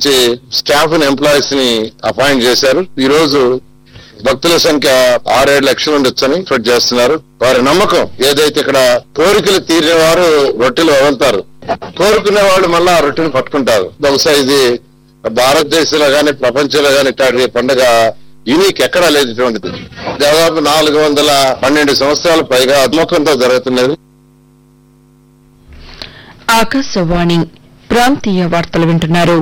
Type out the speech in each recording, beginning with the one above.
నుంచి staff employees ని appoint చేశారు ఈ రోజు భక్తుల సంఖ్య ఆరేడు లక్షలు ఉండొచ్చని ఎక్స్పెక్ట్ చేస్తున్నారు వారి నమ్మకం ఏదైతే ఇక్కడ కోరికలు తీరిన వారు రొట్టెలు వదులుతారు కోరుకునే వాళ్ళు మళ్ళా ఆ రొట్టెని పట్టుకుంటారు బహుశా ఇది భారతదేశంలో గాని ప్రపంచంలో గాని ఇట్లాంటి పండుగ యూనిక్ ఎక్కడా లేదు ఇటువంటిది దాదాపు నాలుగు వందల పన్నెండు సంవత్సరాల పైగా అద్మకంతో జరుగుతున్నది ఆకాశవాణి ప్రాంతీయ వార్తలు వింటున్నారు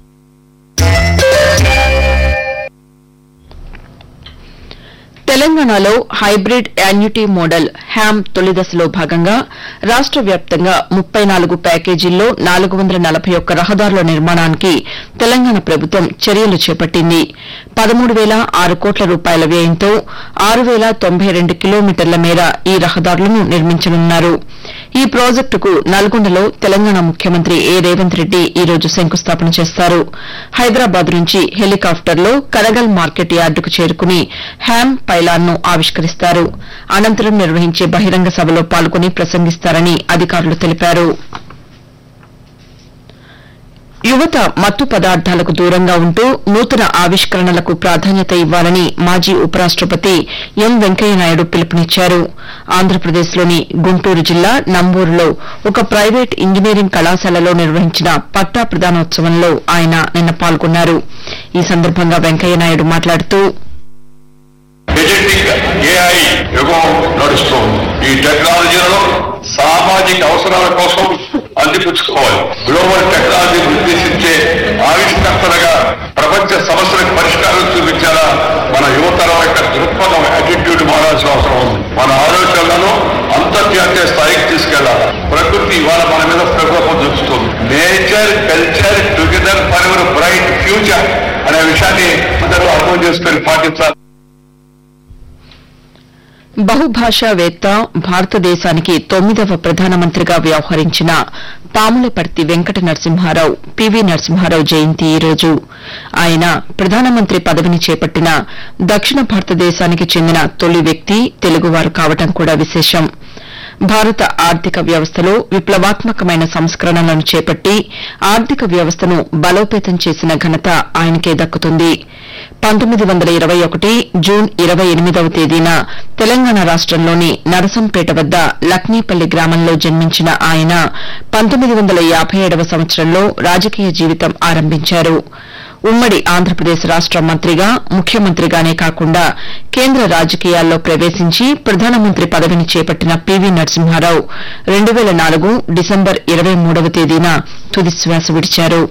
తెలంగాణలో హైబ్రిడ్ యాన్యుటీ మోడల్ హ్యామ్ తొలి దశలో భాగంగా రాష్ట వ్యాప్తంగా ముప్పై నాలుగు ప్యాకేజీల్లో నాలుగు వందల నలభై ఒక్క రహదారుల నిర్మాణానికి తెలంగాణ ప్రభుత్వం చర్యలు చేపట్టింది పదమూడు వేల ఆరు కోట్ల రూపాయల వ్యయంతో ఆరు వేల తొంభై రెండు కిలోమీటర్ల మేర ఈ రహదారులను నిర్మించనున్నారు ఈ ప్రాజెక్టుకు నల్గొండలో తెలంగాణ ముఖ్యమంత్రి ఏ రేవంత్ రెడ్డి ఈ రోజు శంకుస్థాపన చేస్తారు హైదరాబాద్ నుంచి హెలికాప్టర్లో కరగల్ మార్కెట్ యార్డుకు చేరుకుని హ్యామ్ పైలాన్ను ఆవిష్కరిస్తారు అనంతరం నిర్వహించే బహిరంగ సభలో పాల్గొని ప్రసంగిస్తారని అధికారులు తెలిపారు యువత మత్తు పదార్థాలకు దూరంగా ఉంటూ నూతన ఆవిష్కరణలకు ప్రాధాన్యత ఇవ్వాలని మాజీ ఉపరాష్టపతి ఎం వెంకయ్యనాయుడు పిలుపునిచ్చారు ఆంధ్రప్రదేశ్లోని గుంటూరు జిల్లా నంబూరులో ఒక ప్రైవేట్ ఇంజనీరింగ్ కళాశాలలో నిర్వహించిన పట్టా ప్రదానోత్సవంలో ఆయన నిన్న పాల్గొన్నారు ఈ సందర్భంగా వెంకయ్యనాయుడు మాట్లాడుతూ ఎజెటిక్ ఏఐ యుగం నడుస్తోంది ఈ టెక్నాలజీలను సామాజిక అవసరాల కోసం అందిపుచ్చుకోవాలి గ్లోబల్ టెక్నాలజీ నిర్దేశించే ఆవిష్కర్తలుగా ప్రపంచ సమస్యలకు పరిష్కారం చూపించాలా మన యువతరం యొక్క దృక్పథం యాటిట్యూడ్ మారాల్సిన అవసరం ఉంది మన ఆలోచనలను అంతర్జాతీయ స్థాయికి తీసుకెళ్లాలి ప్రకృతి ఇవాళ మన మీద ప్రభావం చూపుతుంది nature culture together forever bright future అనే విషయాన్ని అందరూ అర్థం చేసుకొని పాటించాలి బహుభాషావేత్త భారతదేశానికి తొమ్మిదవ ప్రధానమంత్రిగా వ్యవహరించిన పాములపర్తి వెంకట నరసింహారావు పివి నరసింహారావు జయంతి ఈ రోజు ఆయన ప్రధానమంత్రి పదవిని చేపట్టిన దక్షిణ భారతదేశానికి చెందిన తొలి వ్యక్తి తెలుగువారు కావడం కూడా విశేషం భారత ఆర్థిక వ్యవస్థలో విప్లవాత్మకమైన సంస్కరణలను చేపట్టి ఆర్థిక వ్యవస్థను బలోపేతం చేసిన ఘనత ఆయనకే దక్కుతుంది పంతొమ్మిది వందల ఇరవై ఒకటి జూన్ ఇరవై ఎనిమిదవ తేదీన తెలంగాణ రాష్టంలోని నరసంపేట వద్ద లక్నీపల్లి గ్రామంలో జన్మించిన ఆయన పంతొమ్మిది వందల యాబై ఏడవ సంవత్సరంలో రాజకీయ జీవితం ఆరంభించారు ఉమ్మడి ఆంధ్రప్రదేశ్ రాష్ట మంత్రిగా ముఖ్యమంత్రిగానే కాకుండా కేంద్ర రాజకీయాల్లో ప్రవేశించి ప్రధానమంత్రి పదవిని చేపట్టిన పివి నరసింహారావు రెండు వేల నాలుగు డిసెంబర్ ఇరవై మూడవ తేదీన తుదిశ్వాస విడిచారు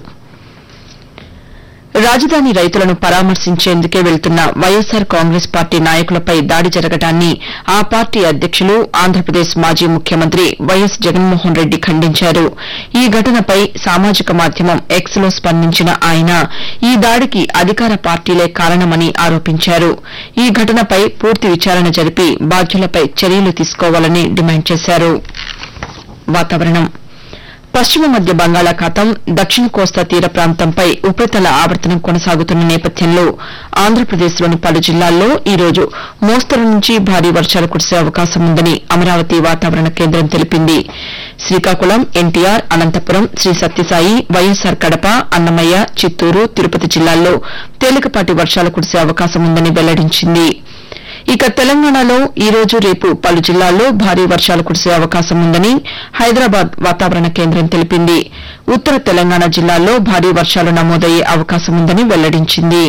రాజధాని రైతులను పరామర్శించేందుకే వెళ్తున్న వైఎస్సార్ కాంగ్రెస్ పార్టీ నాయకులపై దాడి జరగడాన్ని ఆ పార్టీ అధ్యకులు ఆంధ్రప్రదేశ్ మాజీ ముఖ్యమంత్రి వైఎస్ జగన్మోహన్ రెడ్డి ఖండించారు ఈ ఘటనపై సామాజిక మాధ్యమం ఎక్స్ లో స్పందించిన ఆయన ఈ దాడికి అధికార పార్టీలే కారణమని ఆరోపించారు ఈ ఘటనపై పూర్తి విచారణ జరిపి బాధ్యులపై చర్యలు తీసుకోవాలని డిమాండ్ చేశారు వాతావరణం పశ్చిమ మధ్య బంగాళాఖాతం దక్షిణ కోస్తా తీర ప్రాంతంపై ఉపరితల ఆవర్తనం కొనసాగుతున్న నేపథ్యంలో ఆంధ్రప్రదేశ్లోని పలు జిల్లాల్లో ఈ రోజు మోస్తరు నుంచి భారీ వర్షాలు కురిసే అవకాశం ఉందని అమరావతి వాతావరణ కేంద్రం తెలిపింది శ్రీకాకుళం ఎన్టీఆర్ అనంతపురం శ్రీ సత్యసాయి వైఎస్సార్ కడప అన్నమయ్య చిత్తూరు తిరుపతి జిల్లాల్లో తేలికపాటి వర్షాలు కురిసే అవకాశం ఉందని వెల్లడించింది ఇక తెలంగాణలో ఈ రోజు రేపు పలు జిల్లాల్లో భారీ వర్షాలు కురిసే అవకాశం ఉందని హైదరాబాద్ వాతావరణ కేంద్రం తెలిపింది ఉత్తర తెలంగాణ జిల్లాల్లో భారీ వర్షాలు నమోదయ్యే అవకాశం ఉందని వెల్లడించింది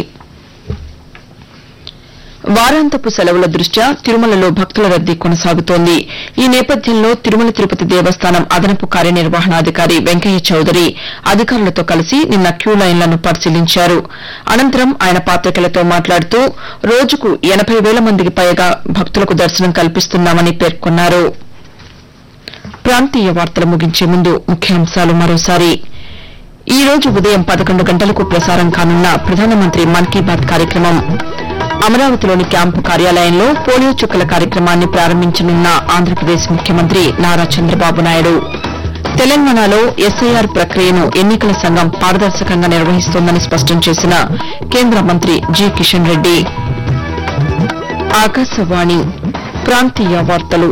వారాంతపు సెలవుల దృష్ట్యా తిరుమలలో భక్తుల రద్దీ కొనసాగుతోంది ఈ నేపథ్యంలో తిరుమల తిరుపతి దేవస్థానం అదనపు కార్యనిర్వహణాధికారి వెంకయ్య చౌదరి అధికారులతో కలిసి నిన్న క్యూ లైన్లను పరిశీలించారు అనంతరం ఆయన పాతికేయులతో మాట్లాడుతూ రోజుకు ఎనబై వేల మందికి పైగా భక్తులకు దర్శనం కల్పిస్తున్నామని పేర్కొన్నారు ప్రాంతీయ వార్తలు ముగించే ముందు ముఖ్యాంశాలు మరోసారి ఈ రోజు ఉదయం పదకొండు గంటలకు ప్రసారం కానున్న ప్రధానమంత్రి మన్ కీ బాత్ కార్యక్రమం అమరావతిలోని క్యాంపు కార్యాలయంలో పోలియో చుక్కల కార్యక్రమాన్ని ప్రారంభించనున్న ఆంధ్రప్రదేశ్ ముఖ్యమంత్రి నారా చంద్రబాబు నాయుడు తెలంగాణలో ఎస్ఐఆర్ ప్రక్రియను ఎన్నికల సంఘం పారదర్శకంగా నిర్వహిస్తోందని స్పష్టం చేసిన కేంద్ర మంత్రి జి కిషన్ రెడ్డి ఆకాశవాణి ప్రాంతీయ వార్తలు